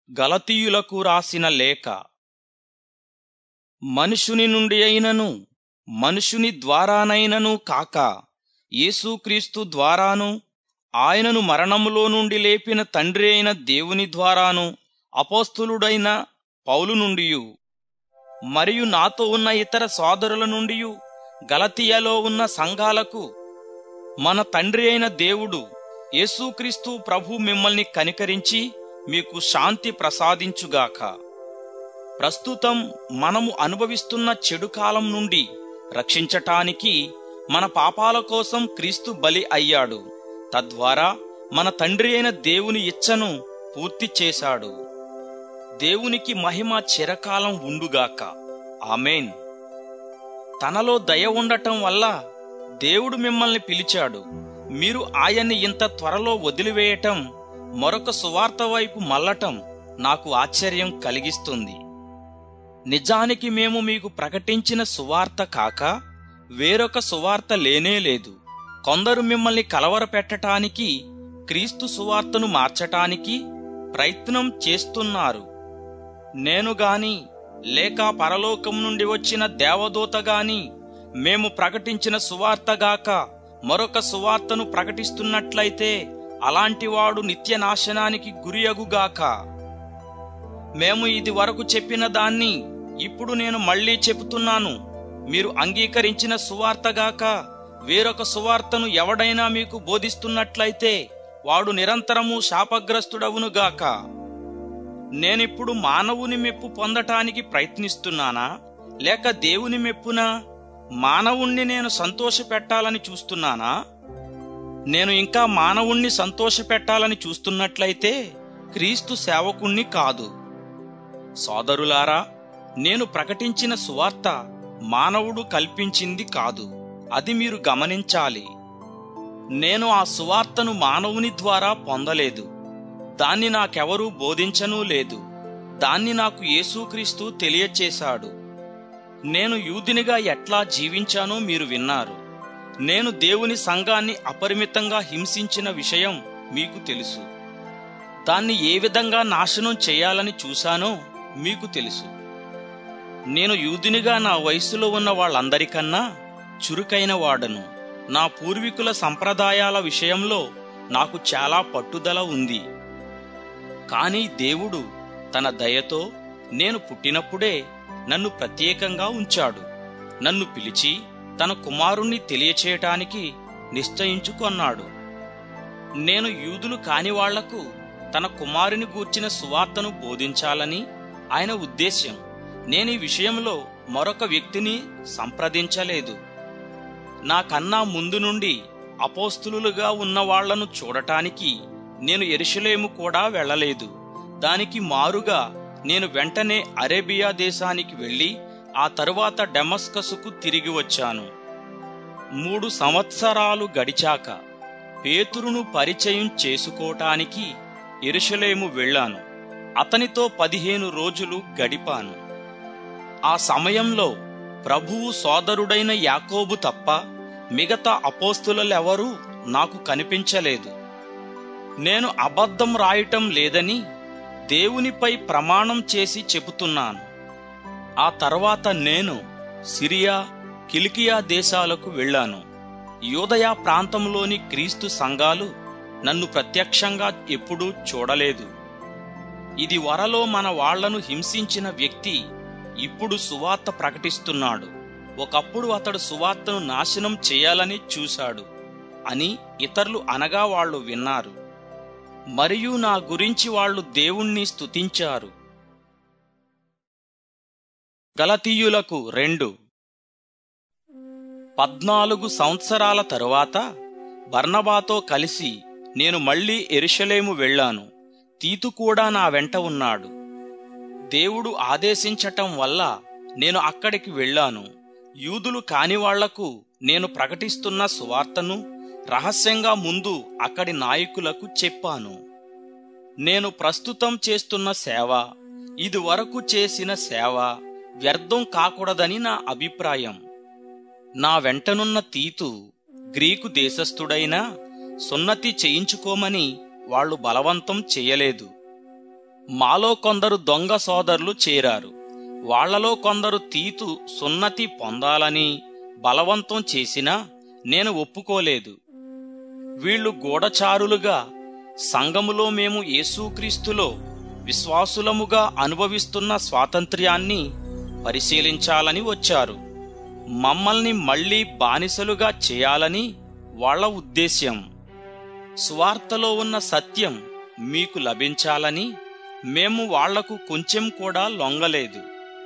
గలతీయులకు రాసిన లేఖ మనుషుని నుండి అయినను మనుషుని ద్వారానైనను కాక యేసుక్రీస్తు ద్వారాను ఆయనను మరణములో నుండి లేపిన తండ్రి అయిన దేవుని ద్వారాను అపోస్తులుడైన పౌలు నుండియు మరియు నాతో ఉన్న ఇతర సోదరుల నుండియు గలతీయలో ఉన్న సంఘాలకు మన తండ్రి అయిన దేవుడు యేసుక్రీస్తు ప్రభు మిమ్మల్ని కనికరించి మీకు శాంతి ప్రసాదించుగాక ప్రస్తుతం మనము అనుభవిస్తున్న చెడు కాలం నుండి రక్షించటానికి మన పాపాల కోసం క్రీస్తు బలి అయ్యాడు తద్వారా మన తండ్రి అయిన దేవుని ఇచ్చను పూర్తి చేశాడు దేవునికి మహిమ చిరకాలం ఉండుగాక ఆమెన్ తనలో దయ ఉండటం వల్ల దేవుడు మిమ్మల్ని పిలిచాడు మీరు ఆయన్ని ఇంత త్వరలో వదిలివేయటం మరొక సువార్త వైపు మల్లటం నాకు ఆశ్చర్యం కలిగిస్తుంది నిజానికి మేము మీకు ప్రకటించిన సువార్త కాక వేరొక సువార్త లేనే లేదు కొందరు మిమ్మల్ని కలవరపెట్టటానికి క్రీస్తు సువార్తను మార్చటానికి ప్రయత్నం చేస్తున్నారు నేను గాని లేక పరలోకం నుండి వచ్చిన దేవదూత గాని మేము ప్రకటించిన సువార్తగాక మరొక సువార్తను ప్రకటిస్తున్నట్లయితే అలాంటివాడు నిత్య నాశనానికి గురియగుగాక మేము ఇది వరకు చెప్పిన దాన్ని ఇప్పుడు నేను మళ్ళీ చెబుతున్నాను మీరు అంగీకరించిన సువార్తగాక వేరొక సువార్తను ఎవడైనా మీకు బోధిస్తున్నట్లయితే వాడు నిరంతరము శాపగ్రస్తుడవునుగాక నేనిప్పుడు మానవుని మెప్పు పొందటానికి ప్రయత్నిస్తున్నానా లేక దేవుని మెప్పునా మానవుణ్ణి నేను సంతోషపెట్టాలని చూస్తున్నానా నేను ఇంకా మానవుణ్ణి సంతోషపెట్టాలని చూస్తున్నట్లయితే క్రీస్తు సేవకుణ్ణి కాదు సోదరులారా నేను ప్రకటించిన సువార్త మానవుడు కల్పించింది కాదు అది మీరు గమనించాలి నేను ఆ సువార్తను మానవుని ద్వారా పొందలేదు దాన్ని నాకెవరూ బోధించనూ లేదు దాన్ని నాకు యేసుక్రీస్తు తెలియచేశాడు నేను యూదినిగా ఎట్లా జీవించానో మీరు విన్నారు నేను దేవుని సంఘాన్ని అపరిమితంగా హింసించిన విషయం మీకు తెలుసు దాన్ని ఏ విధంగా నాశనం చేయాలని చూశానో మీకు తెలుసు నేను యూదునిగా నా వయసులో ఉన్న వాళ్ళందరికన్నా చురుకైన వాడను నా పూర్వీకుల సంప్రదాయాల విషయంలో నాకు చాలా పట్టుదల ఉంది కానీ దేవుడు తన దయతో నేను పుట్టినప్పుడే నన్ను ప్రత్యేకంగా ఉంచాడు నన్ను పిలిచి తన కుమారుణ్ణి తెలియచేయటానికి నిశ్చయించుకొన్నాడు నేను యూదులు కాని వాళ్లకు తన కుమారుని గూర్చిన సువార్తను బోధించాలని ఆయన ఉద్దేశ్యం నేను ఈ విషయంలో మరొక వ్యక్తిని సంప్రదించలేదు నాకన్నా ముందు నుండి అపోస్తులుగా ఉన్న వాళ్లను చూడటానికి నేను ఎరుషలేము కూడా వెళ్ళలేదు దానికి మారుగా నేను వెంటనే అరేబియా దేశానికి వెళ్ళి ఆ తరువాత డెమస్కసుకు తిరిగి వచ్చాను మూడు సంవత్సరాలు గడిచాక పేతురును పరిచయం చేసుకోటానికి ఎరుషలేము వెళ్ళాను అతనితో పదిహేను రోజులు గడిపాను ఆ సమయంలో ప్రభువు సోదరుడైన యాకోబు తప్ప మిగతా అపోస్తులెవరూ నాకు కనిపించలేదు నేను అబద్ధం రాయటం లేదని దేవునిపై ప్రమాణం చేసి చెబుతున్నాను ఆ తర్వాత నేను సిరియా కిలికియా దేశాలకు వెళ్ళాను యూదయా ప్రాంతంలోని క్రీస్తు సంఘాలు నన్ను ప్రత్యక్షంగా ఎప్పుడూ చూడలేదు ఇది వరలో మన వాళ్లను హింసించిన వ్యక్తి ఇప్పుడు సువార్త ప్రకటిస్తున్నాడు ఒకప్పుడు అతడు సువార్తను నాశనం చేయాలని చూశాడు అని ఇతరులు అనగా వాళ్ళు విన్నారు మరియు నా గురించి వాళ్ళు దేవుణ్ణి స్తుతించారు గలతీయులకు రెండు పద్నాలుగు సంవత్సరాల తరువాత బర్నబాతో కలిసి నేను మళ్ళీ ఎరుషలేము వెళ్ళాను తీతు కూడా నా వెంట ఉన్నాడు దేవుడు ఆదేశించటం వల్ల నేను అక్కడికి వెళ్ళాను యూదులు కాని వాళ్లకు నేను ప్రకటిస్తున్న సువార్తను రహస్యంగా ముందు అక్కడి నాయకులకు చెప్పాను నేను ప్రస్తుతం చేస్తున్న సేవ ఇది వరకు చేసిన సేవ వ్యర్థం కాకూడదని నా అభిప్రాయం నా వెంటనున్న తీతు గ్రీకు దేశస్థుడైనా సున్నతి చేయించుకోమని వాళ్ళు బలవంతం చేయలేదు మాలో కొందరు దొంగ సోదరులు చేరారు వాళ్లలో కొందరు తీతు సున్నతి పొందాలని బలవంతం చేసినా నేను ఒప్పుకోలేదు వీళ్ళు గూఢచారులుగా సంఘములో మేము యేసుక్రీస్తులో విశ్వాసులముగా అనుభవిస్తున్న స్వాతంత్ర్యాన్ని పరిశీలించాలని వచ్చారు మమ్మల్ని మళ్ళీ బానిసలుగా చేయాలని వాళ్ళ ఉద్దేశ్యం స్వార్థలో ఉన్న సత్యం మీకు లభించాలని మేము వాళ్లకు కొంచెం కూడా లొంగలేదు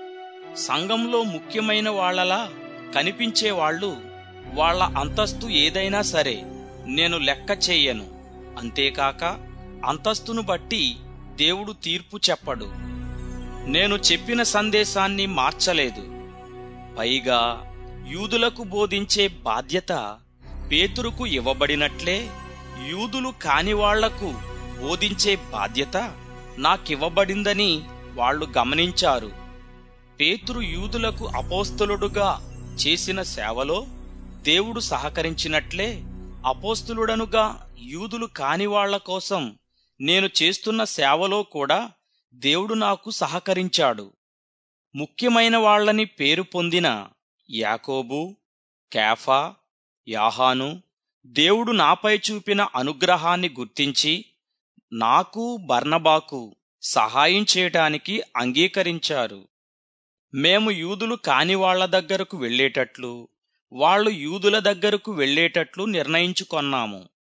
సంఘంలో ముఖ్యమైన వాళ్ళలా కనిపించే వాళ్ళు వాళ్ళ అంతస్తు ఏదైనా సరే నేను లెక్క చెయ్యను అంతేకాక అంతస్తును బట్టి దేవుడు తీర్పు చెప్పడు నేను చెప్పిన సందేశాన్ని మార్చలేదు పైగా యూదులకు బోధించే బాధ్యత పేతురుకు ఇవ్వబడినట్లే యూదులు కాని వాళ్లకు బోధించే బాధ్యత నాకివ్వబడిందని వాళ్ళు గమనించారు పేతురు యూదులకు అపోస్తలుడుగా చేసిన సేవలో దేవుడు సహకరించినట్లే అపోస్తులుడనుగా యూదులు కాని వాళ్ల కోసం నేను చేస్తున్న సేవలో కూడా దేవుడు నాకు సహకరించాడు ముఖ్యమైన వాళ్ళని పేరు పొందిన యాకోబు కేఫా యాహాను దేవుడు నాపై చూపిన అనుగ్రహాన్ని గుర్తించి నాకు బర్నబాకు సహాయం చేయటానికి అంగీకరించారు మేము యూదులు కాని వాళ్ల దగ్గరకు వెళ్ళేటట్లు వాళ్ళు యూదుల దగ్గరకు వెళ్ళేటట్లు నిర్ణయించుకొన్నాము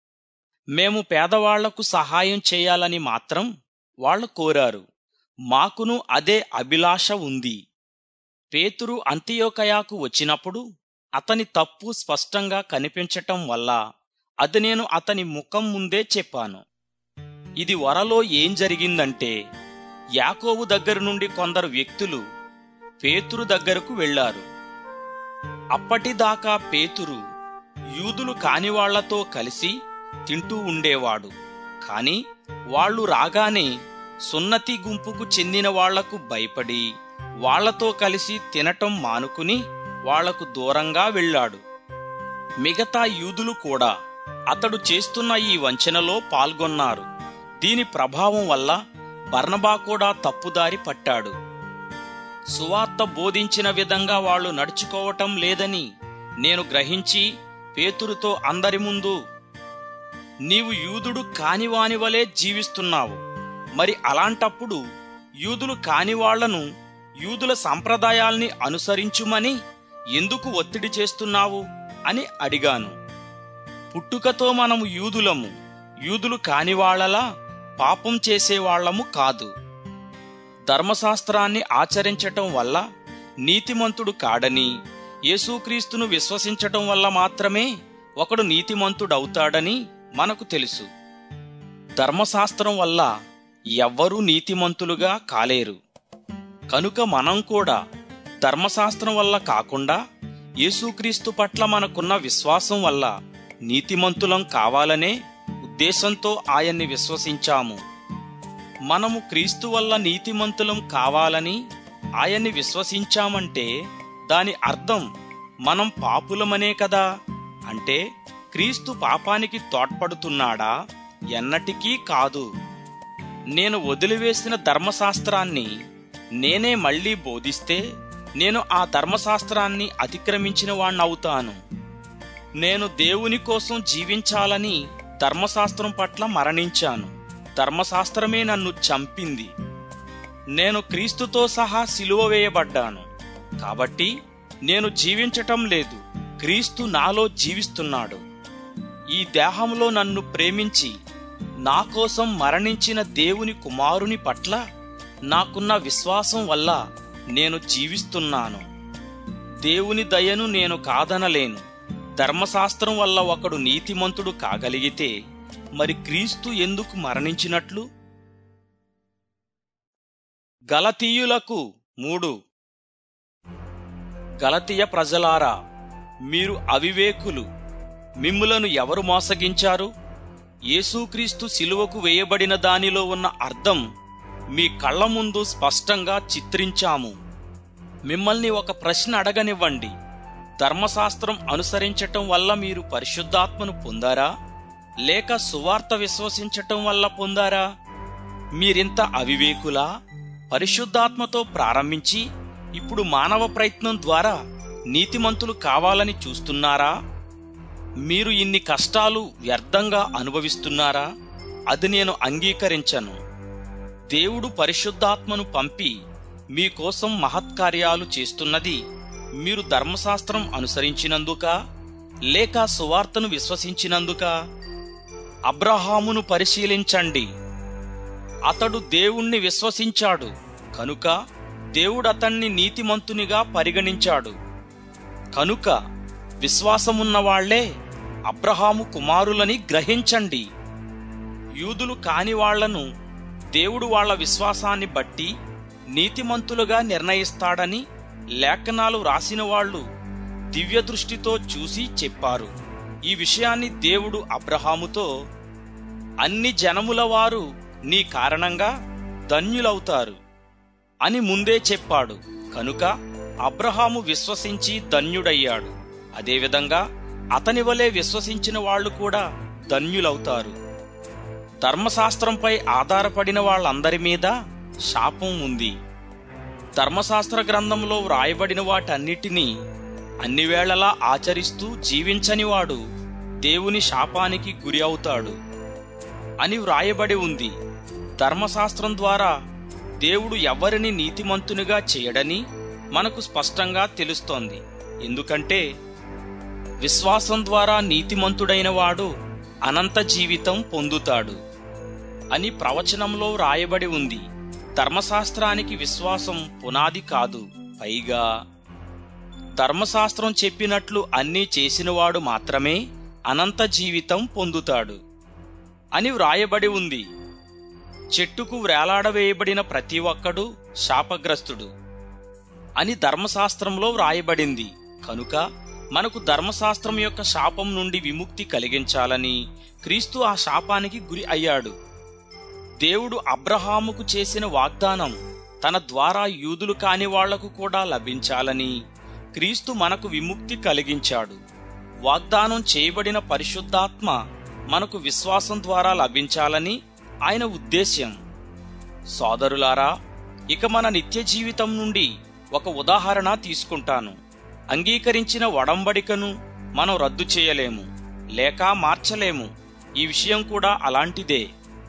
మేము పేదవాళ్లకు సహాయం చేయాలని మాత్రం వాళ్ళు కోరారు మాకును అదే అభిలాష ఉంది పేతురు అంత్యోకయాకు వచ్చినప్పుడు అతని తప్పు స్పష్టంగా కనిపించటం వల్ల అది నేను అతని ముఖం ముందే చెప్పాను ఇది వరలో ఏం జరిగిందంటే యాకోబు దగ్గర నుండి కొందరు వ్యక్తులు పేతురు దగ్గరకు వెళ్లారు అప్పటిదాకా పేతురు యూదులు కాని వాళ్లతో కలిసి తింటూ ఉండేవాడు కాని వాళ్ళు రాగానే సున్నతి గుంపుకు చెందిన వాళ్లకు భయపడి వాళ్లతో కలిసి తినటం మానుకుని వాళ్లకు దూరంగా వెళ్ళాడు మిగతా యూదులు కూడా అతడు చేస్తున్న ఈ వంచనలో పాల్గొన్నారు దీని ప్రభావం వల్ల బర్నబా కూడా తప్పుదారి పట్టాడు సువార్త బోధించిన విధంగా వాళ్ళు నడుచుకోవటం లేదని నేను గ్రహించి పేతురుతో అందరి ముందు నీవు యూదుడు కానివాని వలె జీవిస్తున్నావు మరి అలాంటప్పుడు యూదులు కానివాళ్లను యూదుల సంప్రదాయాల్ని అనుసరించుమని ఎందుకు ఒత్తిడి చేస్తున్నావు అని అడిగాను పుట్టుకతో మనము యూదులము యూదులు కానివాళ్లలా పాపం చేసేవాళ్లము కాదు ధర్మశాస్త్రాన్ని ఆచరించటం వల్ల నీతిమంతుడు కాడని యేసుక్రీస్తును విశ్వసించటం వల్ల మాత్రమే ఒకడు నీతిమంతుడవుతాడని మనకు తెలుసు ధర్మశాస్త్రం వల్ల ఎవ్వరూ నీతిమంతులుగా కాలేరు కనుక మనం కూడా ధర్మశాస్త్రం వల్ల కాకుండా యేసుక్రీస్తు పట్ల మనకున్న విశ్వాసం వల్ల నీతిమంతులం కావాలనే ఉద్దేశంతో ఆయన్ని విశ్వసించాము మనము క్రీస్తు వల్ల నీతిమంతులం కావాలని ఆయన్ని విశ్వసించామంటే దాని అర్థం మనం పాపులమనే కదా అంటే క్రీస్తు పాపానికి తోడ్పడుతున్నాడా ఎన్నటికీ కాదు నేను వదిలివేసిన ధర్మశాస్త్రాన్ని నేనే మళ్ళీ బోధిస్తే నేను ఆ ధర్మశాస్త్రాన్ని అతిక్రమించిన వాణ్ణవుతాను నేను దేవుని కోసం జీవించాలని ధర్మశాస్త్రం పట్ల మరణించాను ధర్మశాస్త్రమే నన్ను చంపింది నేను క్రీస్తుతో సహా సిలువ వేయబడ్డాను కాబట్టి నేను జీవించటం లేదు క్రీస్తు నాలో జీవిస్తున్నాడు ఈ దేహంలో నన్ను ప్రేమించి నా కోసం మరణించిన దేవుని కుమారుని పట్ల నాకున్న విశ్వాసం వల్ల నేను జీవిస్తున్నాను దేవుని దయను నేను కాదనలేను ధర్మశాస్త్రం వల్ల ఒకడు నీతిమంతుడు కాగలిగితే మరి క్రీస్తు ఎందుకు మరణించినట్లు గలతీయులకు మూడు గలతీయ ప్రజలారా మీరు అవివేకులు మిమ్ములను ఎవరు మోసగించారు యేసుక్రీస్తు శిలువకు వేయబడిన దానిలో ఉన్న అర్థం మీ కళ్ళ ముందు స్పష్టంగా చిత్రించాము మిమ్మల్ని ఒక ప్రశ్న అడగనివ్వండి ధర్మశాస్త్రం అనుసరించటం వల్ల మీరు పరిశుద్ధాత్మను పొందారా లేక సువార్త విశ్వసించటం వల్ల పొందారా మీరింత అవివేకులా పరిశుద్ధాత్మతో ప్రారంభించి ఇప్పుడు మానవ ప్రయత్నం ద్వారా నీతిమంతులు కావాలని చూస్తున్నారా మీరు ఇన్ని కష్టాలు వ్యర్థంగా అనుభవిస్తున్నారా అది నేను అంగీకరించను దేవుడు పరిశుద్ధాత్మను పంపి మీకోసం మహత్కార్యాలు చేస్తున్నది మీరు ధర్మశాస్త్రం అనుసరించినందుక లేక సువార్తను విశ్వసించినందుక అబ్రహామును పరిశీలించండి అతడు దేవుణ్ణి విశ్వసించాడు కనుక దేవుడు అతన్ని నీతిమంతునిగా పరిగణించాడు కనుక విశ్వాసమున్న వాళ్లే అబ్రహాము కుమారులని గ్రహించండి యూదులు కాని వాళ్లను దేవుడు వాళ్ళ విశ్వాసాన్ని బట్టి నీతిమంతులుగా నిర్ణయిస్తాడని లేఖనాలు రాసిన వాళ్ళు దివ్య దృష్టితో చూసి చెప్పారు ఈ విషయాన్ని దేవుడు అబ్రహాముతో అన్ని జనముల వారు నీ కారణంగా ధన్యులవుతారు అని ముందే చెప్పాడు కనుక అబ్రహాము విశ్వసించి ధన్యుడయ్యాడు అదేవిధంగా అతని వలె విశ్వసించిన వాళ్ళు కూడా ధన్యులవుతారు ధర్మశాస్త్రంపై ఆధారపడిన వాళ్ళందరి మీద శాపం ఉంది ధర్మశాస్త్ర గ్రంథంలో వ్రాయబడిన వాటన్నిటినీ అన్ని వేళలా ఆచరిస్తూ జీవించనివాడు దేవుని శాపానికి గురి అవుతాడు అని వ్రాయబడి ఉంది ధర్మశాస్త్రం ద్వారా దేవుడు ఎవరిని నీతిమంతునిగా చేయడని మనకు స్పష్టంగా తెలుస్తోంది ఎందుకంటే విశ్వాసం ద్వారా నీతిమంతుడైన వాడు అనంత జీవితం పొందుతాడు అని ప్రవచనంలో రాయబడి ఉంది ధర్మశాస్త్రానికి విశ్వాసం పునాది కాదు పైగా ధర్మశాస్త్రం చెప్పినట్లు అన్నీ చేసినవాడు మాత్రమే అనంత జీవితం పొందుతాడు అని వ్రాయబడి ఉంది చెట్టుకు వ్రేలాడవేయబడిన ప్రతి ఒక్కడు శాపగ్రస్తుడు అని ధర్మశాస్త్రంలో వ్రాయబడింది కనుక మనకు ధర్మశాస్త్రం యొక్క శాపం నుండి విముక్తి కలిగించాలని క్రీస్తు ఆ శాపానికి గురి అయ్యాడు దేవుడు అబ్రహాముకు చేసిన వాగ్దానం తన ద్వారా యూదులు కాని వాళ్లకు కూడా లభించాలని క్రీస్తు మనకు విముక్తి కలిగించాడు వాగ్దానం చేయబడిన పరిశుద్ధాత్మ మనకు విశ్వాసం ద్వారా లభించాలని ఆయన ఉద్దేశ్యం సోదరులారా ఇక మన నిత్య జీవితం నుండి ఒక ఉదాహరణ తీసుకుంటాను అంగీకరించిన వడంబడికను మనం రద్దు చేయలేము లేక మార్చలేము ఈ విషయం కూడా అలాంటిదే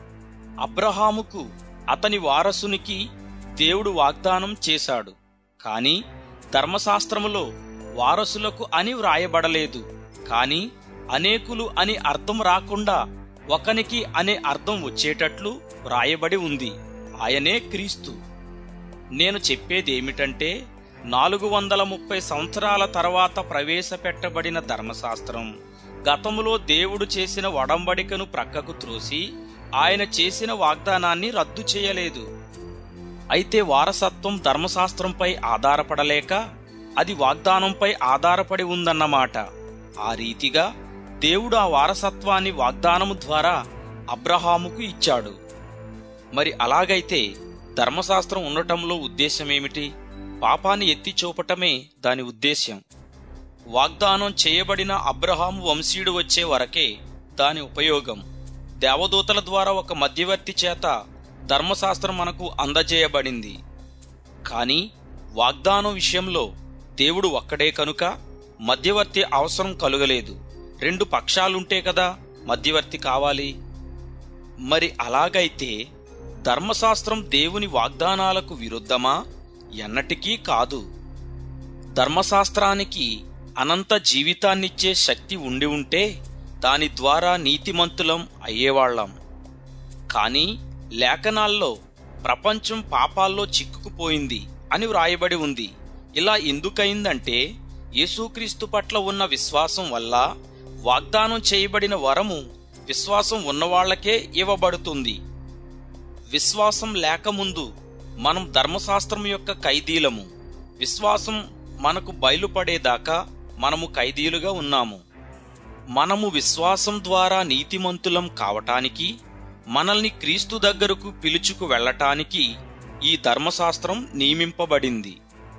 అబ్రహాముకు అతని వారసునికి దేవుడు వాగ్దానం చేశాడు కాని ధర్మశాస్త్రములో వారసులకు అని వ్రాయబడలేదు కాని అనేకులు అని అర్థం రాకుండా ఒకనికి అనే అర్థం వచ్చేటట్లు వ్రాయబడి ఉంది ఆయనే క్రీస్తు నేను చెప్పేదేమిటంటే నాలుగు వందల ముప్పై సంవత్సరాల తర్వాత ప్రవేశపెట్టబడిన ధర్మశాస్త్రం గతములో దేవుడు చేసిన వడంబడికను ప్రక్కకు త్రోసి ఆయన చేసిన వాగ్దానాన్ని రద్దు చేయలేదు అయితే వారసత్వం ధర్మశాస్త్రంపై ఆధారపడలేక అది వాగ్దానంపై ఆధారపడి ఉందన్నమాట ఆ రీతిగా దేవుడు ఆ వారసత్వాన్ని వాగ్దానము ద్వారా అబ్రహాముకు ఇచ్చాడు మరి అలాగైతే ధర్మశాస్త్రం ఉండటంలో ఉద్దేశమేమిటి పాపాన్ని ఎత్తి చూపటమే దాని ఉద్దేశ్యం వాగ్దానం చేయబడిన అబ్రహాము వంశీయుడు వచ్చే వరకే దాని ఉపయోగం దేవదూతల ద్వారా ఒక మధ్యవర్తి చేత ధర్మశాస్త్రం మనకు అందజేయబడింది కానీ వాగ్దానం విషయంలో దేవుడు ఒక్కడే కనుక మధ్యవర్తి అవసరం కలుగలేదు రెండు పక్షాలుంటే కదా మధ్యవర్తి కావాలి మరి అలాగైతే ధర్మశాస్త్రం దేవుని వాగ్దానాలకు విరుద్ధమా ఎన్నటికీ కాదు ధర్మశాస్త్రానికి అనంత జీవితాన్నిచ్చే శక్తి ఉండి ఉంటే దాని ద్వారా నీతిమంతులం అయ్యేవాళ్లం కానీ లేఖనాల్లో ప్రపంచం పాపాల్లో చిక్కుకుపోయింది అని వ్రాయబడి ఉంది ఇలా ఎందుకయిందంటే యేసుక్రీస్తు పట్ల ఉన్న విశ్వాసం వల్ల వాగ్దానం చేయబడిన వరము విశ్వాసం ఉన్నవాళ్లకే ఇవ్వబడుతుంది విశ్వాసం లేకముందు మనం ధర్మశాస్త్రం యొక్క ఖైదీలము విశ్వాసం మనకు బయలుపడేదాకా మనము ఖైదీలుగా ఉన్నాము మనము విశ్వాసం ద్వారా నీతిమంతులం కావటానికి మనల్ని క్రీస్తు దగ్గరకు పిలుచుకు వెళ్ళటానికి ఈ ధర్మశాస్త్రం నియమింపబడింది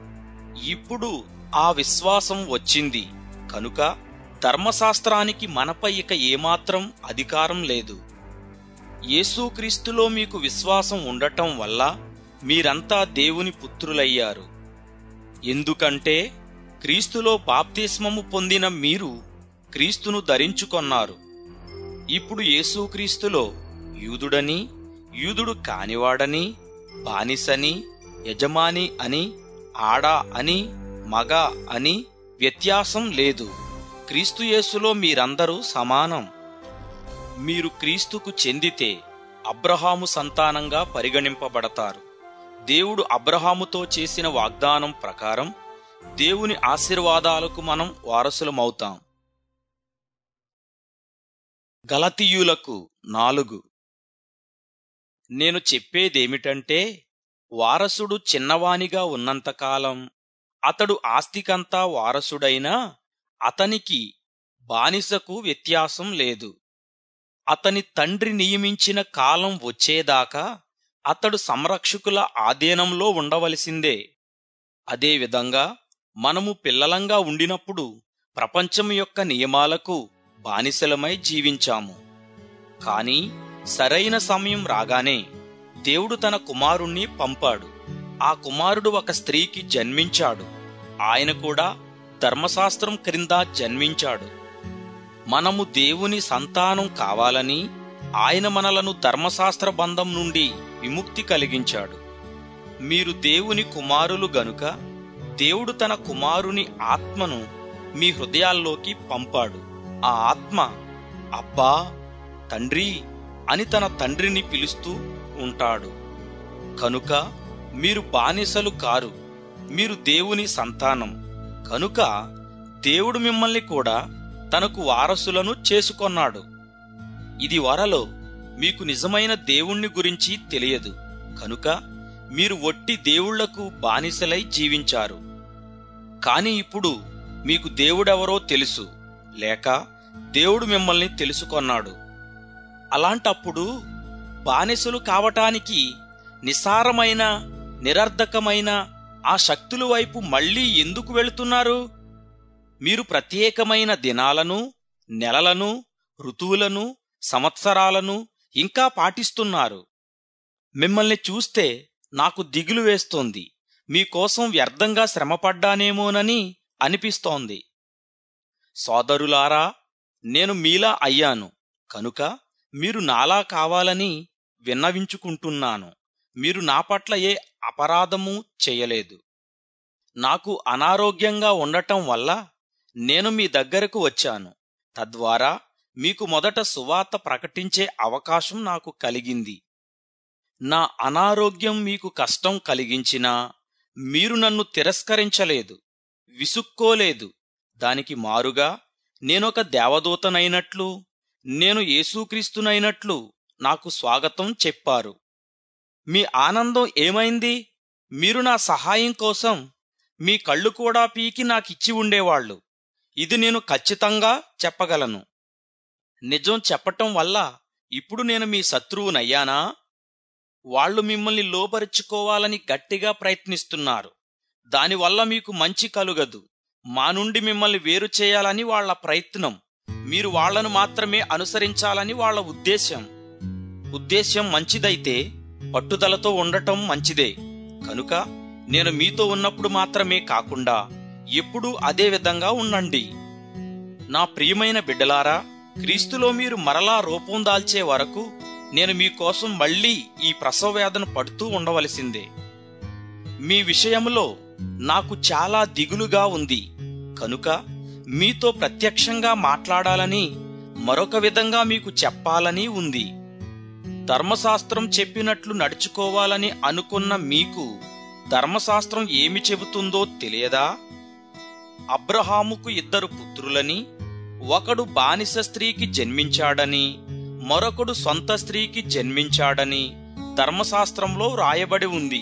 ఇప్పుడు ఆ విశ్వాసం వచ్చింది కనుక ధర్మశాస్త్రానికి మనపై ఇక ఏమాత్రం అధికారం లేదు యేసుక్రీస్తులో మీకు విశ్వాసం ఉండటం వల్ల మీరంతా దేవుని పుత్రులయ్యారు ఎందుకంటే క్రీస్తులో బాప్తిస్మము పొందిన మీరు క్రీస్తును ధరించుకొన్నారు ఇప్పుడు యేసుక్రీస్తులో యూదుడని యూదుడు కానివాడని బానిసని యజమాని అని ఆడ అని మగ అని వ్యత్యాసం లేదు క్రీస్తు యేసులో మీరందరూ సమానం మీరు క్రీస్తుకు చెందితే అబ్రహాము సంతానంగా పరిగణింపబడతారు దేవుడు అబ్రహాముతో చేసిన వాగ్దానం ప్రకారం దేవుని ఆశీర్వాదాలకు మనం వారసులమవుతాం గలతీయులకు నాలుగు నేను చెప్పేదేమిటంటే వారసుడు చిన్నవానిగా ఉన్నంతకాలం అతడు ఆస్తికంతా వారసుడైనా అతనికి బానిసకు వ్యత్యాసం లేదు అతని తండ్రి నియమించిన కాలం వచ్చేదాకా అతడు సంరక్షకుల ఆధీనంలో ఉండవలసిందే అదేవిధంగా మనము పిల్లలంగా ఉండినప్పుడు ప్రపంచం యొక్క నియమాలకు బానిసలమై జీవించాము కాని సరైన సమయం రాగానే దేవుడు తన కుమారుణ్ణి పంపాడు ఆ కుమారుడు ఒక స్త్రీకి జన్మించాడు ఆయన కూడా ధర్మశాస్త్రం క్రింద జన్మించాడు మనము దేవుని సంతానం కావాలని ఆయన మనలను ధర్మశాస్త్ర బంధం నుండి విముక్తి కలిగించాడు మీరు దేవుని కుమారులు గనుక దేవుడు తన కుమారుని ఆత్మను మీ హృదయాల్లోకి పంపాడు ఆ ఆత్మ అబ్బా తండ్రి అని తన తండ్రిని పిలుస్తూ ఉంటాడు కనుక మీరు బానిసలు కారు మీరు దేవుని సంతానం కనుక దేవుడు మిమ్మల్ని కూడా తనకు వారసులను చేసుకొన్నాడు ఇది వరలో మీకు నిజమైన దేవుణ్ణి గురించి తెలియదు కనుక మీరు ఒట్టి దేవుళ్లకు బానిసలై జీవించారు కాని ఇప్పుడు మీకు దేవుడెవరో తెలుసు లేక దేవుడు మిమ్మల్ని తెలుసుకొన్నాడు అలాంటప్పుడు బానిసలు కావటానికి నిసారమైన నిరర్ధకమైన ఆ శక్తుల వైపు మళ్ళీ ఎందుకు వెళుతున్నారు మీరు ప్రత్యేకమైన దినాలను నెలలను ఋతువులను సంవత్సరాలను ఇంకా పాటిస్తున్నారు మిమ్మల్ని చూస్తే నాకు దిగులు వేస్తోంది మీకోసం వ్యర్థంగా శ్రమపడ్డానేమోనని అనిపిస్తోంది సోదరులారా నేను మీలా అయ్యాను కనుక మీరు నాలా కావాలని విన్నవించుకుంటున్నాను మీరు నా పట్ల ఏ అపరాధము చేయలేదు నాకు అనారోగ్యంగా ఉండటం వల్ల నేను మీ దగ్గరకు వచ్చాను తద్వారా మీకు మొదట సువార్త ప్రకటించే అవకాశం నాకు కలిగింది నా అనారోగ్యం మీకు కష్టం కలిగించినా మీరు నన్ను తిరస్కరించలేదు విసుక్కోలేదు దానికి మారుగా నేనొక దేవదూతనైనట్లు నేను యేసుక్రీస్తునైనట్లు నాకు స్వాగతం చెప్పారు మీ ఆనందం ఏమైంది మీరు నా సహాయం కోసం మీ కళ్ళు కూడా పీకి నాకిచ్చి ఉండేవాళ్ళు ఇది నేను ఖచ్చితంగా చెప్పగలను నిజం చెప్పటం వల్ల ఇప్పుడు నేను మీ శత్రువునయ్యానా వాళ్ళు మిమ్మల్ని లోపరుచుకోవాలని గట్టిగా ప్రయత్నిస్తున్నారు దానివల్ల మీకు మంచి కలుగదు మా నుండి మిమ్మల్ని వేరు చేయాలని వాళ్ళ ప్రయత్నం మీరు వాళ్లను మాత్రమే అనుసరించాలని వాళ్ళ ఉద్దేశ్యం ఉద్దేశ్యం మంచిదైతే పట్టుదలతో ఉండటం మంచిదే కనుక నేను మీతో ఉన్నప్పుడు మాత్రమే కాకుండా ఎప్పుడూ అదే విధంగా ఉండండి నా ప్రియమైన బిడ్డలారా క్రీస్తులో మీరు మరలా రూపం దాల్చే వరకు నేను మీకోసం మళ్ళీ ఈ ప్రసవ వేదన పడుతూ ఉండవలసిందే మీ విషయంలో నాకు చాలా దిగులుగా ఉంది కనుక మీతో ప్రత్యక్షంగా మాట్లాడాలని మరొక విధంగా మీకు చెప్పాలని ఉంది ధర్మశాస్త్రం చెప్పినట్లు నడుచుకోవాలని అనుకున్న మీకు ధర్మశాస్త్రం ఏమి చెబుతుందో తెలియదా అబ్రహాముకు ఇద్దరు పుత్రులని ఒకడు బానిస స్త్రీకి జన్మించాడని మరొకడు సొంత స్త్రీకి జన్మించాడని ధర్మశాస్త్రంలో రాయబడి ఉంది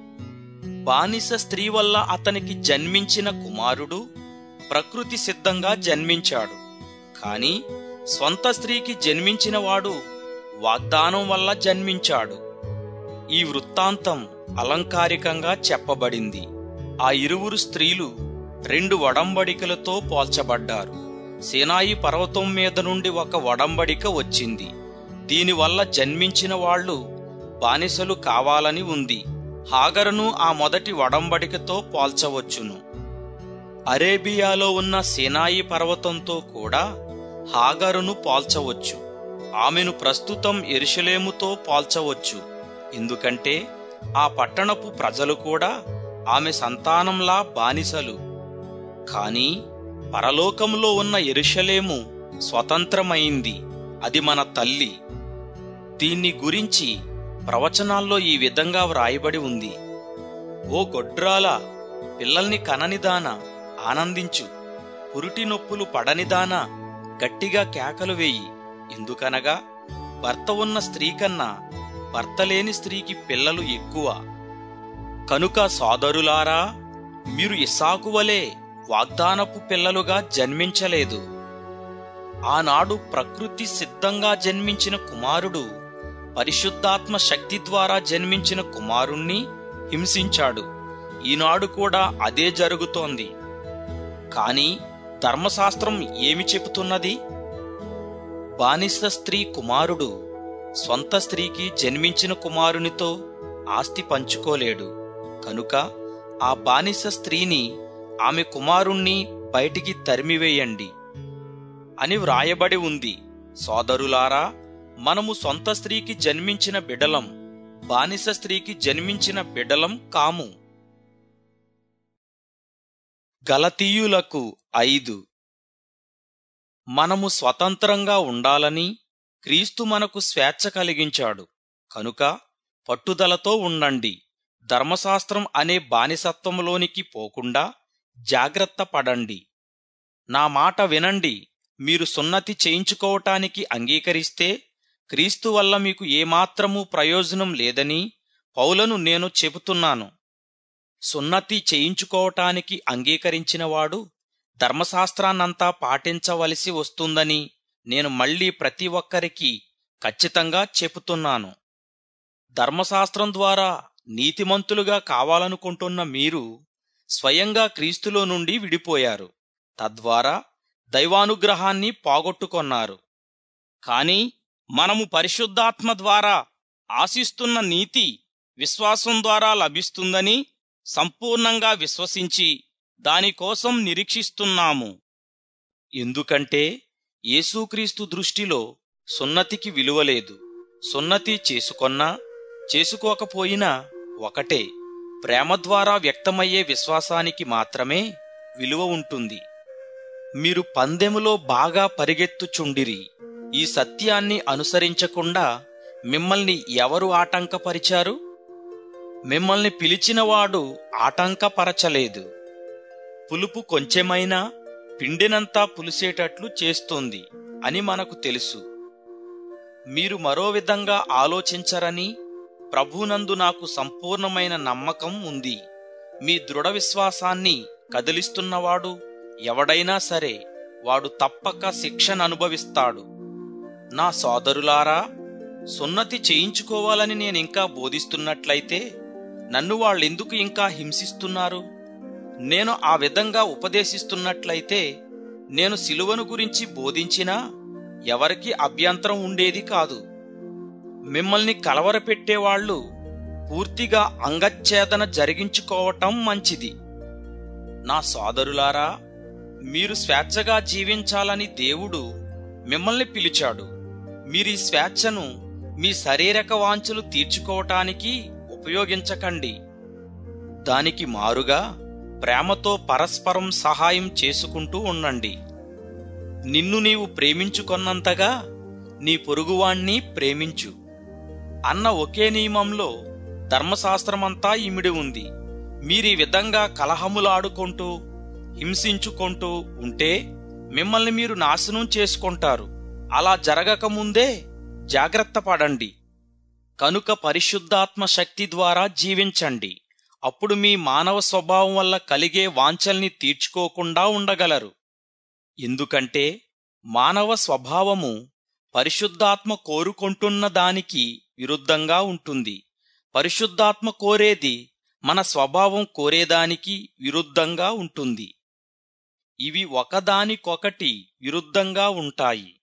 బానిస స్త్రీ వల్ల అతనికి జన్మించిన కుమారుడు ప్రకృతి సిద్ధంగా జన్మించాడు కాని స్వంత స్త్రీకి జన్మించిన వాడు వాగ్దానం వల్ల జన్మించాడు ఈ వృత్తాంతం అలంకారికంగా చెప్పబడింది ఆ ఇరువురు స్త్రీలు రెండు వడంబడికలతో పోల్చబడ్డారు సేనాయి పర్వతం మీద నుండి ఒక వడంబడిక వచ్చింది దీనివల్ల జన్మించిన వాళ్ళు బానిసలు కావాలని ఉంది హాగరును ఆ మొదటి వడంబడికతో పోల్చవచ్చును అరేబియాలో ఉన్న సినాయి పర్వతంతో కూడా హాగరును పోల్చవచ్చు ఆమెను ప్రస్తుతం ఎరుషలేముతో పోల్చవచ్చు ఎందుకంటే ఆ పట్టణపు ప్రజలు కూడా ఆమె సంతానంలా బానిసలు కాని పరలోకంలో ఉన్న ఎరుషలేము స్వతంత్రమైంది అది మన తల్లి దీన్ని గురించి ప్రవచనాల్లో ఈ విధంగా వ్రాయబడి ఉంది ఓ గొడ్రాల పిల్లల్ని కననిదానా ఆనందించు పురిటి నొప్పులు పడనిదానా గట్టిగా కేకలు వేయి ఎందుకనగా భర్త ఉన్న స్త్రీ కన్నా భర్త లేని స్త్రీకి పిల్లలు ఎక్కువ కనుక సోదరులారా మీరు ఇస్సాకు వలె వాగ్దానపు పిల్లలుగా జన్మించలేదు ఆనాడు ప్రకృతి సిద్ధంగా జన్మించిన కుమారుడు పరిశుద్ధాత్మ శక్తి ద్వారా జన్మించిన కుమారుణ్ణి హింసించాడు ఈనాడు కూడా అదే జరుగుతోంది కాని ధర్మశాస్త్రం ఏమి చెబుతున్నది బానిస స్త్రీ కుమారుడు స్వంత స్త్రీకి జన్మించిన కుమారునితో ఆస్తి పంచుకోలేడు కనుక ఆ బానిస స్త్రీని ఆమె కుమారుణ్ణి బయటికి తరిమివేయండి అని వ్రాయబడి ఉంది సోదరులారా మనము సొంత స్త్రీకి జన్మించిన బిడలం బానిస స్త్రీకి జన్మించిన బిడలం కాము గలతీయులకు ఐదు మనము స్వతంత్రంగా ఉండాలని క్రీస్తు మనకు స్వేచ్ఛ కలిగించాడు కనుక పట్టుదలతో ఉండండి ధర్మశాస్త్రం అనే బానిసత్వంలోనికి పోకుండా జాగ్రత్త పడండి నా మాట వినండి మీరు సున్నతి చేయించుకోవటానికి అంగీకరిస్తే క్రీస్తు వల్ల మీకు ఏమాత్రమూ ప్రయోజనం లేదని పౌలను నేను చెబుతున్నాను సున్నతి చేయించుకోవటానికి అంగీకరించినవాడు ధర్మశాస్త్రాన్నంతా పాటించవలసి వస్తుందని నేను మళ్ళీ ప్రతి ఒక్కరికి ఖచ్చితంగా చెబుతున్నాను ధర్మశాస్త్రం ద్వారా నీతిమంతులుగా కావాలనుకుంటున్న మీరు స్వయంగా క్రీస్తులో నుండి విడిపోయారు తద్వారా దైవానుగ్రహాన్ని పోగొట్టుకొన్నారు కాని మనము పరిశుద్ధాత్మ ద్వారా ఆశిస్తున్న నీతి విశ్వాసం ద్వారా లభిస్తుందని సంపూర్ణంగా విశ్వసించి దానికోసం నిరీక్షిస్తున్నాము ఎందుకంటే యేసుక్రీస్తు దృష్టిలో సున్నతికి విలువలేదు సున్నతి చేసుకొన్నా చేసుకోకపోయినా ఒకటే ప్రేమ ద్వారా వ్యక్తమయ్యే విశ్వాసానికి మాత్రమే విలువ ఉంటుంది మీరు పందెములో బాగా పరిగెత్తుచుండిరి ఈ సత్యాన్ని అనుసరించకుండా మిమ్మల్ని ఎవరు ఆటంకపరిచారు మిమ్మల్ని పిలిచినవాడు ఆటంకపరచలేదు పులుపు కొంచెమైనా పిండినంతా పులిసేటట్లు చేస్తోంది అని మనకు తెలుసు మీరు మరో విధంగా ఆలోచించరని ప్రభునందు నాకు సంపూర్ణమైన నమ్మకం ఉంది మీ దృఢ విశ్వాసాన్ని కదిలిస్తున్నవాడు ఎవడైనా సరే వాడు తప్పక శిక్షను అనుభవిస్తాడు నా సోదరులారా సున్నతి చేయించుకోవాలని నేనింకా బోధిస్తున్నట్లయితే నన్ను వాళ్ళెందుకు ఇంకా హింసిస్తున్నారు నేను ఆ విధంగా ఉపదేశిస్తున్నట్లయితే నేను సిలువను గురించి బోధించినా ఎవరికి అభ్యంతరం ఉండేది కాదు మిమ్మల్ని కలవరపెట్టేవాళ్లు పూర్తిగా అంగచ్ఛేదన జరిగించుకోవటం మంచిది నా సోదరులారా మీరు స్వేచ్ఛగా జీవించాలని దేవుడు మిమ్మల్ని పిలిచాడు మీరీ స్వేచ్ఛను మీ శారీరక వాంఛలు తీర్చుకోవటానికి ఉపయోగించకండి దానికి మారుగా ప్రేమతో పరస్పరం సహాయం చేసుకుంటూ ఉండండి నిన్ను నీవు ప్రేమించుకొన్నంతగా నీ పొరుగువాణ్ణి ప్రేమించు అన్న ఒకే నియమంలో ధర్మశాస్త్రమంతా ఇమిడి ఉంది మీరీ విధంగా కలహములాడుకుంటూ హింసించుకుంటూ ఉంటే మిమ్మల్ని మీరు నాశనం చేసుకుంటారు అలా జరగకముందే జాగ్రత్త పడండి కనుక పరిశుద్ధాత్మ శక్తి ద్వారా జీవించండి అప్పుడు మీ మానవ స్వభావం వల్ల కలిగే వాంఛల్ని తీర్చుకోకుండా ఉండగలరు ఎందుకంటే మానవ స్వభావము పరిశుద్ధాత్మ కోరుకుంటున్న దానికి విరుద్ధంగా ఉంటుంది పరిశుద్ధాత్మ కోరేది మన స్వభావం కోరేదానికి విరుద్ధంగా ఉంటుంది ఇవి ఒకదానికొకటి విరుద్ధంగా ఉంటాయి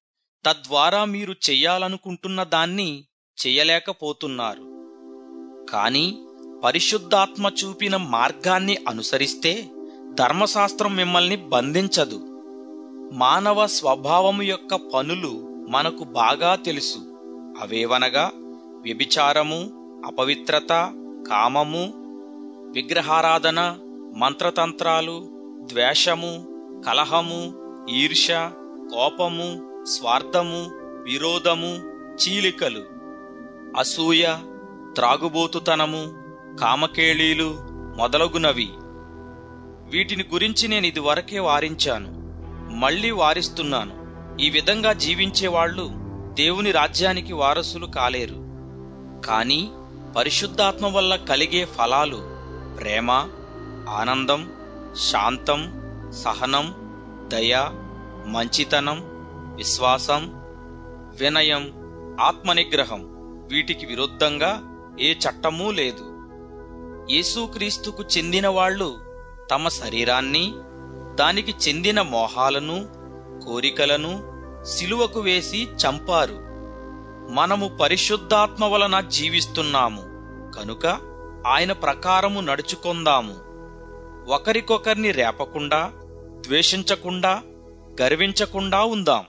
తద్వారా మీరు చెయ్యాలనుకుంటున్న దాన్ని చెయ్యలేకపోతున్నారు కాని పరిశుద్ధాత్మ చూపిన మార్గాన్ని అనుసరిస్తే ధర్మశాస్త్రం మిమ్మల్ని బంధించదు మానవ స్వభావము యొక్క పనులు మనకు బాగా తెలుసు అవేవనగా వ్యభిచారము అపవిత్రత కామము విగ్రహారాధన మంత్రతంత్రాలు ద్వేషము కలహము ఈర్ష కోపము స్వార్థము విరోధము చీలికలు అసూయ త్రాగుబోతుతనము కామకేళీలు మొదలగునవి వీటిని గురించి నేను ఇదివరకే వారించాను మళ్ళీ వారిస్తున్నాను ఈ విధంగా జీవించేవాళ్లు దేవుని రాజ్యానికి వారసులు కాలేరు కాని పరిశుద్ధాత్మ వల్ల కలిగే ఫలాలు ప్రేమ ఆనందం శాంతం సహనం దయ మంచితనం విశ్వాసం వినయం ఆత్మనిగ్రహం వీటికి విరుద్ధంగా ఏ చట్టమూ లేదు యేసుక్రీస్తుకు చెందిన వాళ్ళు తమ శరీరాన్ని దానికి చెందిన మోహాలను కోరికలను సిలువకు వేసి చంపారు మనము పరిశుద్ధాత్మ వలన జీవిస్తున్నాము కనుక ఆయన ప్రకారము నడుచుకొందాము ఒకరికొకరిని రేపకుండా ద్వేషించకుండా గర్వించకుండా ఉందాం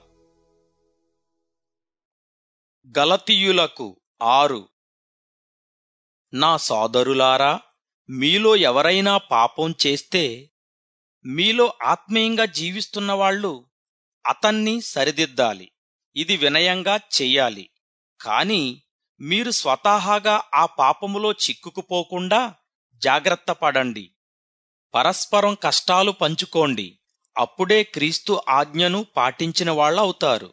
గలతీయులకు ఆరు నా సోదరులారా మీలో ఎవరైనా పాపం చేస్తే మీలో ఆత్మీయంగా జీవిస్తున్న వాళ్ళు అతన్ని సరిదిద్దాలి ఇది వినయంగా చెయ్యాలి కాని మీరు స్వతహాగా ఆ పాపములో చిక్కుకుపోకుండా జాగ్రత్త పడండి పరస్పరం కష్టాలు పంచుకోండి అప్పుడే క్రీస్తు ఆజ్ఞను పాటించిన వాళ్ళవుతారు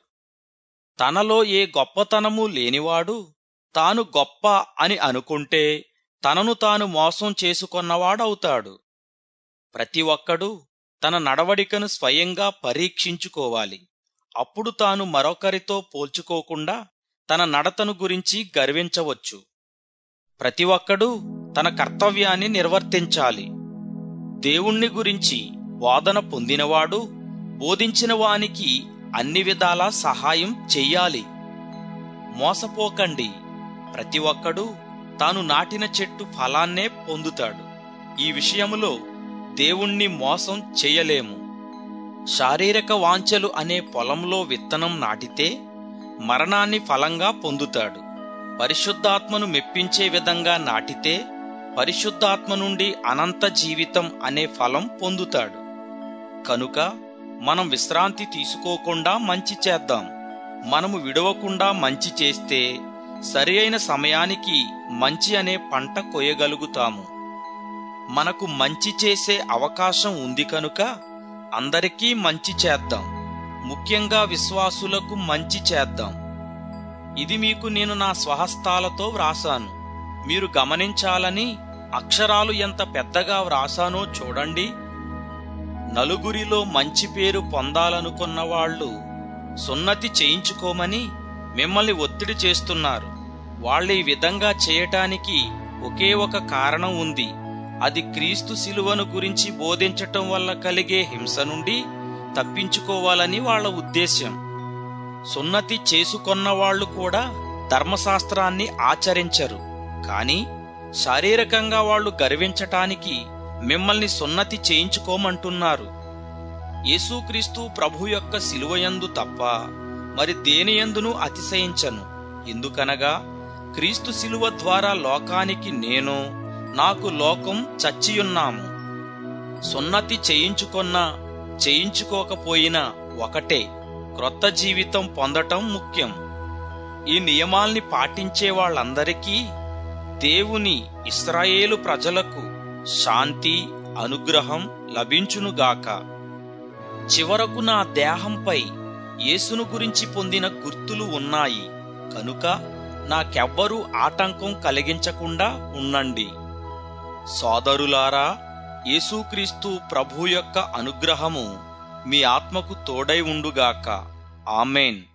తనలో ఏ గొప్పతనము లేనివాడు తాను గొప్ప అని అనుకుంటే తనను తాను మోసం చేసుకొన్నవాడవుతాడు ప్రతి ఒక్కడూ తన నడవడికను స్వయంగా పరీక్షించుకోవాలి అప్పుడు తాను మరొకరితో పోల్చుకోకుండా తన నడతను గురించి గర్వించవచ్చు ప్రతి ఒక్కడూ తన కర్తవ్యాన్ని నిర్వర్తించాలి దేవుణ్ణి గురించి బోధన పొందినవాడు బోధించిన వానికి అన్ని విధాలా సహాయం చెయ్యాలి మోసపోకండి ప్రతి ఒక్కడూ తాను నాటిన చెట్టు ఫలాన్నే పొందుతాడు ఈ విషయములో దేవుణ్ణి మోసం చెయ్యలేము శారీరక వాంఛలు అనే పొలంలో విత్తనం నాటితే మరణాన్ని ఫలంగా పొందుతాడు పరిశుద్ధాత్మను మెప్పించే విధంగా నాటితే పరిశుద్ధాత్మ నుండి అనంత జీవితం అనే ఫలం పొందుతాడు కనుక మనం విశ్రాంతి తీసుకోకుండా మంచి చేద్దాం మనము విడవకుండా మంచి చేస్తే సరి అయిన సమయానికి మంచి అనే పంట కొయ్యగలుగుతాము మనకు మంచి చేసే అవకాశం ఉంది కనుక అందరికీ మంచి చేద్దాం ముఖ్యంగా విశ్వాసులకు మంచి చేద్దాం ఇది మీకు నేను నా స్వహస్తాలతో వ్రాసాను మీరు గమనించాలని అక్షరాలు ఎంత పెద్దగా వ్రాసానో చూడండి నలుగురిలో మంచి పేరు పొందాలనుకున్న వాళ్ళు సున్నతి చేయించుకోమని మిమ్మల్ని ఒత్తిడి చేస్తున్నారు వాళ్ళు ఈ విధంగా చేయటానికి ఒకే ఒక కారణం ఉంది అది క్రీస్తు శిలువను గురించి బోధించటం వల్ల కలిగే హింస నుండి తప్పించుకోవాలని వాళ్ళ ఉద్దేశ్యం సున్నతి చేసుకొన్న వాళ్ళు కూడా ధర్మశాస్త్రాన్ని ఆచరించరు కాని శారీరకంగా వాళ్ళు గర్వించటానికి మిమ్మల్ని సున్నతి చేయించుకోమంటున్నారు యేసుక్రీస్తు ప్రభు యొక్క శిలువయందు తప్ప మరి దేనియందును అతిశయించను ఎందుకనగా క్రీస్తు శిలువ ద్వారా లోకానికి నేను నాకు లోకం చచ్చియున్నాము సున్నతి చేయించుకొన్నా చేయించుకోకపోయినా ఒకటే క్రొత్త జీవితం పొందటం ముఖ్యం ఈ నియమాల్ని పాటించే వాళ్ళందరికీ దేవుని ఇస్రాయేలు ప్రజలకు శాంతి అనుగ్రహం లభించునుగాక చివరకు నా దేహంపై యేసును గురించి పొందిన గుర్తులు ఉన్నాయి కనుక నాకెవ్వరూ ఆటంకం కలిగించకుండా ఉండండి సోదరులారా యేసుక్రీస్తు ప్రభు యొక్క అనుగ్రహము మీ ఆత్మకు తోడై ఉండుగాక ఆమెన్